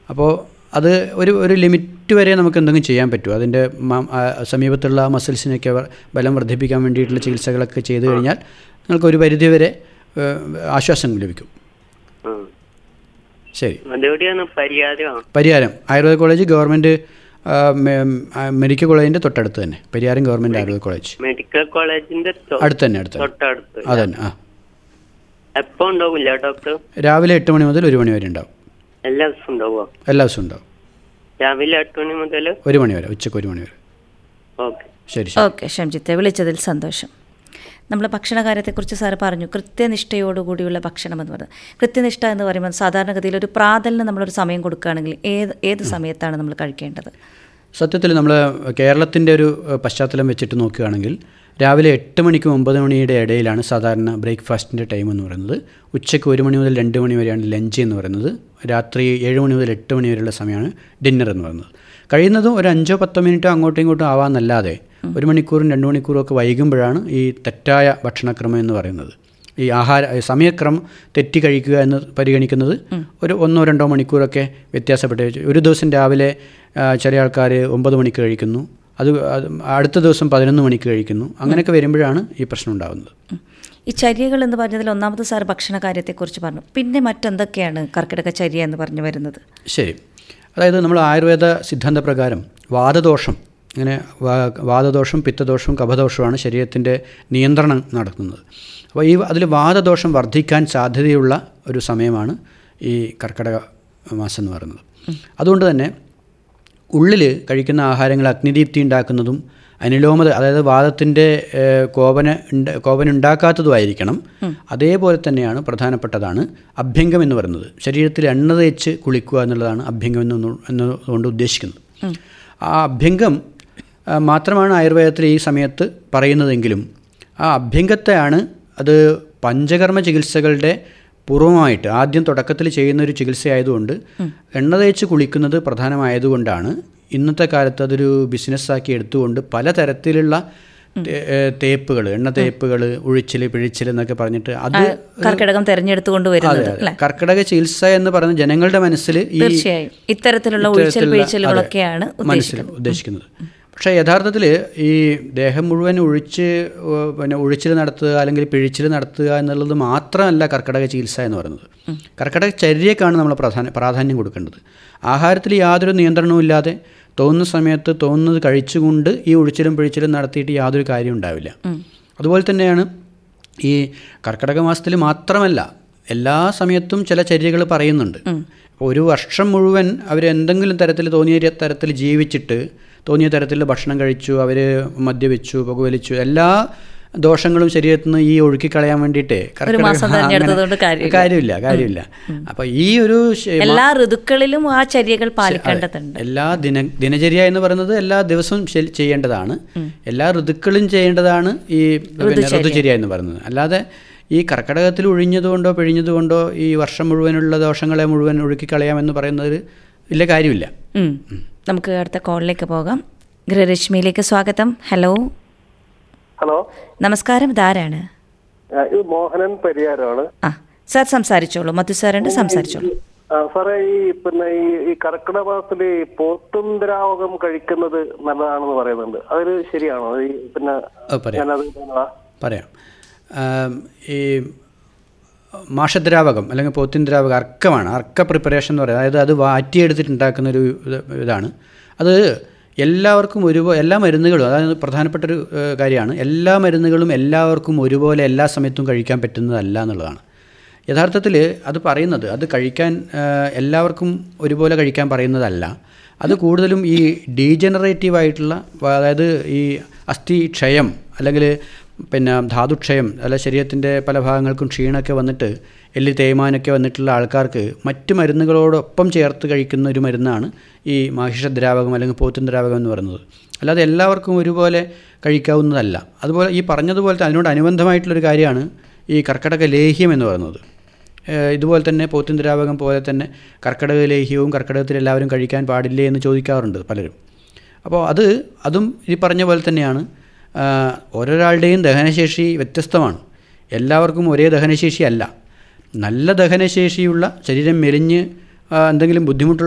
അപ്പോൾ അത് ഒരു ഒരു ലിമിറ്റ് വരെ നമുക്ക് എന്തെങ്കിലും ചെയ്യാൻ പറ്റും അതിൻ്റെ മ- ആ സമീപത്തുള്ള മസിൽസിനൊക്കെ വ- ബലം വർദ്ധിപ്പിക്കാൻ വേണ്ടിയിട്ടുള്ള ചികിത്സകളൊക്കെ ചെയ്തു കഴിഞ്ഞാൽ നിങ്ങൾക്ക് ഒരു പരിധിവരെ ഏഹ്, ആശ്വാസം ലഭിക്കും ഉം. ശരി അതെവിടെയാണ് പരിഹാരം പരിഹാരം ആയുർവേദ കോളേജ് ഗവൺമെൻറ് ആ, മെ- ആ, മെഡിക്കൽ കോളേജിൻ്റെ തൊട്ടടുത്ത് തന്നെ പരിഹാരം ഗവൺമെൻറ് ആയുർവേദ കോളേജ് മെഡിക്കൽ കോളേജിന്റെ തൊ- അടുത്ത് തന്നെ അടുത്ത് തന്നെ തൊട്ടടുത്ത് അതന്നെ ആ എപ്പോ ഉണ്ടാവില്ല ഡോക്ടർ രാവിലെ എട്ട് മണി മുതൽ ഒരു മണി വരെ ഉണ്ടാവും എല്ലാ ദിവസവും ഉണ്ടാവോ എല്ലാ ദിവസവും ഉണ്ടാവും രാവിലെ എട്ട് മണി മുതൽ ഒരു മണി വരെ ഉച്ചയ്ക്ക് ഒരു മണി വരെ ഓക്കെ ശരി ശരി ഓക്കെ ഷംജിത്തെ വിളിച്ചതിൽ സന്തോഷം നമ്മൾ ഭക്ഷണ കാര്യത്തെക്കുറിച്ച് സാറ് പറഞ്ഞു കൃത്യനിഷ്ഠയോടുകൂടിയുള്ള ഭക്ഷണം എന്ന് പറയുന്നത് കൃത്യനിഷ്ഠ എന്ന് പറയുമ്പോൾ സാധാരണഗതിയിൽ ഒരു പ്രാതലിന് നമ്മളൊരു സമയം കൊടുക്കുകയാണെങ്കിൽ ഏത് ഏത് സമയത്താണ് നമ്മൾ കഴിക്കേണ്ടത് സത്യത്തിൽ നമ്മൾ കേരളത്തിൻ്റെ ഒരു ഏഹ്, പശ്ചാത്തലം വെച്ചിട്ട് നോക്കുകയാണെങ്കിൽ രാവിലെ എട്ട് മണിക്കും ഒമ്പത് മണിയുടെ ഇടയിലാണ് സാധാരണ ബ്രേക്ക്ഫാസ്റ്റിൻ്റെ ടൈം എന്ന് പറയുന്നത് ഉച്ചയ്ക്ക് ഒരു മണി മുതൽ രണ്ട് മണി വരെയാണ് ലഞ്ച് എന്ന് പറയുന്നത് രാത്രി ഏഴ് മണി മുതൽ എട്ട് മണി വരെയുള്ള സമയമാണ് ഡിന്നർ എന്ന് പറയുന്നത് കഴിയുന്നതും ഒരു അഞ്ചോ പത്തോ മിനിറ്റോ അങ്ങോട്ടും ഇങ്ങോട്ടും ആവാന്നല്ലാതെ ഒരു മണിക്കൂറും രണ്ട് മണിക്കൂറും ഒക്കെ വൈകുമ്പോഴാണ് ഈ തെറ്റായ ഭക്ഷണക്രമം എന്ന് പറയുന്നത് ഈ ആഹാര സമയക്രമം തെറ്റി കഴിക്കുക എന്ന് പരിഗണിക്കുന്നത് ഒരു ഒന്നോ രണ്ടോ മണിക്കൂറൊക്കെ വ്യത്യാസപ്പെട്ട് ഒരു ദിവസം രാവിലെ ആ, ചില ആൾക്കാർ ഒമ്പത് മണിക്ക് കഴിക്കുന്നു അത് അത് അടുത്ത ദിവസം പതിനൊന്ന് മണിക്ക് കഴിക്കുന്നു അങ്ങനെയൊക്കെ വരുമ്പോഴാണ് ഈ പ്രശ്നം ഉണ്ടാകുന്നത് ഉം. ഈ ചര്യകൾ എന്ന് പറഞ്ഞതിൽ ഒന്നാമത് സാർ ഭക്ഷണ കാര്യത്തെക്കുറിച്ച് പറഞ്ഞു പിന്നെ മറ്റെന്തൊക്കെയാണ് കർക്കിടക ചര്യ എന്ന് പറഞ്ഞു വരുന്നത് ശരി അതായത് നമ്മൾ ആയുർവേദ സിദ്ധാന്ത പ്രകാരം വാദദോഷം ഇങ്ങനെ വാ- വാദദോഷം പിത്തദോഷവും കഫദോഷവുമാണ് ശരീരത്തിൻ്റെ നിയന്ത്രണം നടത്തുന്നത് അപ്പോൾ ഈ അതിൽ വാദദോഷം വർദ്ധിക്കാൻ സാധ്യതയുള്ള ഒരു സമയമാണ് ഈ കർക്കിടക മാസം എന്ന് പറയുന്നത് അതുകൊണ്ട് തന്നെ ഉള്ളിൽ കഴിക്കുന്ന ആഹാരങ്ങൾ അഗ്നിദീപ്തി ഉണ്ടാക്കുന്നതും അനുലോമത അതായത് വാദത്തിൻ്റെ ഏഹ്, കോപന ഉണ്ട് കോപന ഉണ്ടാക്കാത്തതുമായിരിക്കണം അതേപോലെ തന്നെയാണ് പ്രധാനപ്പെട്ടതാണ് അഭ്യംഗം എന്ന് പറയുന്നത് ശരീരത്തിൽ എണ്ണ തേച്ച് കുളിക്കുക എന്നുള്ളതാണ് അഭ്യംഗം എന്ന് എന്നതുകൊണ്ട് ഉദ്ദേശിക്കുന്നത് ആ അഭ്യംഗം ആ, മാത്രമാണ് ആയുർവേദത്തിൽ ഈ സമയത്ത് പറയുന്നതെങ്കിലും ആ അഭ്യംഗത്തെയാണ് അത് പഞ്ചകർമ്മ ചികിത്സകളുടെ പൂർവമായിട്ട് ആദ്യം തുടക്കത്തിൽ ചെയ്യുന്ന ഒരു ചികിത്സയായതുകൊണ്ട് എണ്ണ തേച്ച് കുളിക്കുന്നത് പ്രധാനമായതുകൊണ്ടാണ് ഇന്നത്തെ കാലത്ത് അതൊരു ബിസിനസ്സാക്കി എടുത്തുകൊണ്ട് പലതരത്തിലുള്ള തേപ്പുകൾ എണ്ണ തേപ്പുകൾ ഉഴിച്ചിൽ പിഴിച്ചിൽ എന്നൊക്കെ പറഞ്ഞിട്ട് അത് കർക്കിടകം തെരഞ്ഞെടുത്തുകൊണ്ട് അതെ വരുന്നത് അതെ അല്ലേ കർക്കിടക ചികിത്സ എന്ന് പറയുന്നത് ജനങ്ങളുടെ മനസ്സിൽ ഈ തീർച്ചയായും ഇത്തരത്തിലുള്ള ഉഴിച്ചൽ ഇത്തരത്തിലുള്ള- പിഴിച്ചലുകളൊക്കെയാണ് അതെ, മനസ്സിൽ ഉദ്ദേശിക്കുന്നത് പക്ഷേ യഥാർത്ഥത്തിൽ ഈ ദേഹം മുഴുവൻ ഒഴിച്ച് ഓ, പിന്നെ ഒഴിച്ചിൽ നടത്തുക അല്ലെങ്കിൽ പിഴിച്ചിൽ നടത്തുക എന്നുള്ളത് മാത്രമല്ല കർക്കിടക ചികിത്സ എന്ന് പറയുന്നത് കർക്കിടക ചര്യക്കാണ് നമ്മൾ പ്രധാന പ്രാധാന്യം കൊടുക്കേണ്ടത് ആഹാരത്തിൽ യാതൊരു നിയന്ത്രണവും ഇല്ലാതെ തോന്നുന്ന സമയത്ത് തോന്നുന്നത് കഴിച്ചുകൊണ്ട് ഈ ഒഴിച്ചിലും പിഴിച്ചിലും നടത്തിയിട്ട് യാതൊരു കാര്യം ഉണ്ടാവില്ല അതുപോലെ തന്നെയാണ് ഈ കർക്കിടക മാസത്തിൽ മാത്രമല്ല എല്ലാ സമയത്തും ചില ചര്യകൾ പറയുന്നുണ്ട് അപ്പോൾ ഒരു വർഷം മുഴുവൻ അവർ എന്തെങ്കിലും തരത്തിൽ തോന്നിയ ര- തരത്തിൽ ജീവിച്ചിട്ട് തോന്നിയ തരത്തിൽ ഭക്ഷണം കഴിച്ചു അവർ മദ്യപിച്ചു പുകവലിച്ചു എല്ലാ ദോഷങ്ങളും ശരീരത്തിൽ നിന്ന് ഈ ഒഴുക്കി കളയാൻ വേണ്ടിയിട്ട് കർക്കിടക- മാസം ആ, അങ്ങനെ- തെരഞ്ഞെടുത്തതുകൊണ്ട് കാര്യമില്ല. കാര്യമില്ല കാര്യമില്ല അപ്പോൾ ഈ ഒരു ശ- എല്ലാ ഋതുക്കളിലും ആ ചര്യകൾ പാലിക്കേണ്ടതുണ്ട് എല്ലാ ദിന ദിനചര്യ എന്ന് പറയുന്നത് എല്ലാ ദിവസവും ശെ- ചെയ്യേണ്ടതാണ് എല്ലാ ഋതുക്കളും ചെയ്യേണ്ടതാണ് ഈ പിന്നെ ഋതുചര്യ എന്ന് പറയുന്നത് അല്ലാതെ ഈ കർക്കിടകത്തിൽ ഒഴിഞ്ഞതുകൊണ്ടോ പിഴിഞ്ഞതുകൊണ്ടോ ഈ വർഷം മുഴുവനുള്ള ദോഷങ്ങളെ മുഴുവൻ ഒഴുക്കിക്കളയാമെന്ന് പറയുന്നത് വലിയ കാര്യമില്ല ഉം. നമുക്ക് അടുത്ത കോളിലേക്ക് പോകാം ഗൃഹരശ്മിയിലേക്ക് സ്വാഗതം ഹലോ ഹലോ നമസ്കാരം ഇതാരാണ് ആ, ഇത് മോഹനൻ പരിയാരമാണ് ആ സാർ സംസാരിച്ചോളൂ മധു സാറുണ്ട് സംസാരിച്ചോളൂ ആ, സാറേ ഈ പിന്നെ ഈ ഈ കർക്കിടക മാസത്തിൽ ഈ പോത്തും ദ്രാവകം കഴിക്കുന്നത് നല്ലതാണെന്ന് പറയുന്നുണ്ട് അതിൽ ശരിയാണോ ഈ പിന്നെ അത് പറയാം ഞാനത് ഇതാ. പറയാം ആം, ഈ മാഷദ്രാവകം അല്ലെങ്കിൽ പോത്തിൻ ദ്രാവകം അർക്കമാണ് അർക്ക പ്രിപ്പറേഷൻ എന്ന് പറയുന്നത് അതായത് അത് വാറ്റിയെടുത്തിട്ടുണ്ടാക്കുന്ന ഒരു ഇത് ഇതാണ് അത് എല്ലാവർക്കും ഒരുപോലെ എല്ലാ മരുന്നുകളും അതായത് പ്രധാനപ്പെട്ട ഒരു ഏഹ്, കാര്യമാണ് എല്ലാ മരുന്നുകളും എല്ലാവർക്കും ഒരുപോലെ എല്ലാ സമയത്തും കഴിക്കാൻ പറ്റുന്നതല്ല എന്നുള്ളതാണ് യഥാർത്ഥത്തിൽ അത് പറയുന്നത് അത് കഴിക്കാൻ ഏഹ്, എല്ലാവർക്കും ഒരുപോലെ കഴിക്കാൻ പറയുന്നതല്ല അത് കൂടുതലും ഈ ഡീജനറേറ്റീവ് ആയിട്ടുള്ള വ- അതായത് ഈ അസ്ഥി ക്ഷയം അല്ലെങ്കിൽ പിന്നെ ധാതുക്ഷയം അല്ല ശരീരത്തിൻ്റെ പല ഭാഗങ്ങൾക്കും ക്ഷീണമൊക്കെ വന്നിട്ട് എല്ല് തേയ്മാനൊക്കെ വന്നിട്ടുള്ള ആൾക്കാർക്ക് മറ്റ് മരുന്നുകളോടൊപ്പം ചേർത്ത് കഴിക്കുന്ന ഒരു മരുന്നാണ് ഈ മാഹിഷദ്രാവകം അല്ലെങ്കിൽ പോത്തും ദ്രാവകം എന്ന് പറയുന്നത് അല്ലാതെ എല്ലാവർക്കും ഒരുപോലെ കഴിക്കാവുന്നതല്ല അതുപോലെ ഈ പറഞ്ഞതുപോലത്തെ അതിനോട് അനുബന്ധമായിട്ടുള്ളൊരു കാര്യമാണ് ഈ കർക്കടക ലേഹ്യം എന്ന് പറയുന്നത് ഏഹ് ഇതുപോലെ തന്നെ പോത്തിൻ ദ്രാവകം പോലെ തന്നെ കർക്കിടക ലേഹ്യവും കർക്കിടകത്തിൽ എല്ലാവരും കഴിക്കാൻ പാടില്ലേ എന്ന് ചോദിക്കാറുണ്ട് പലരും അപ്പോൾ അത് അതും ഈ പറഞ്ഞ പോലെ തന്നെയാണ് ആഹ് ഓരോരാളുടെയും ദഹനശേഷി വ്യത്യസ്തമാണ് എല്ലാവർക്കും ഒരേ ദഹനശേഷി അല്ല നല്ല ദഹനശേഷിയുള്ള ശരീരം മെലിഞ്ഞ് ആ, എന്തെങ്കിലും ബുദ്ധിമുട്ടുള്ള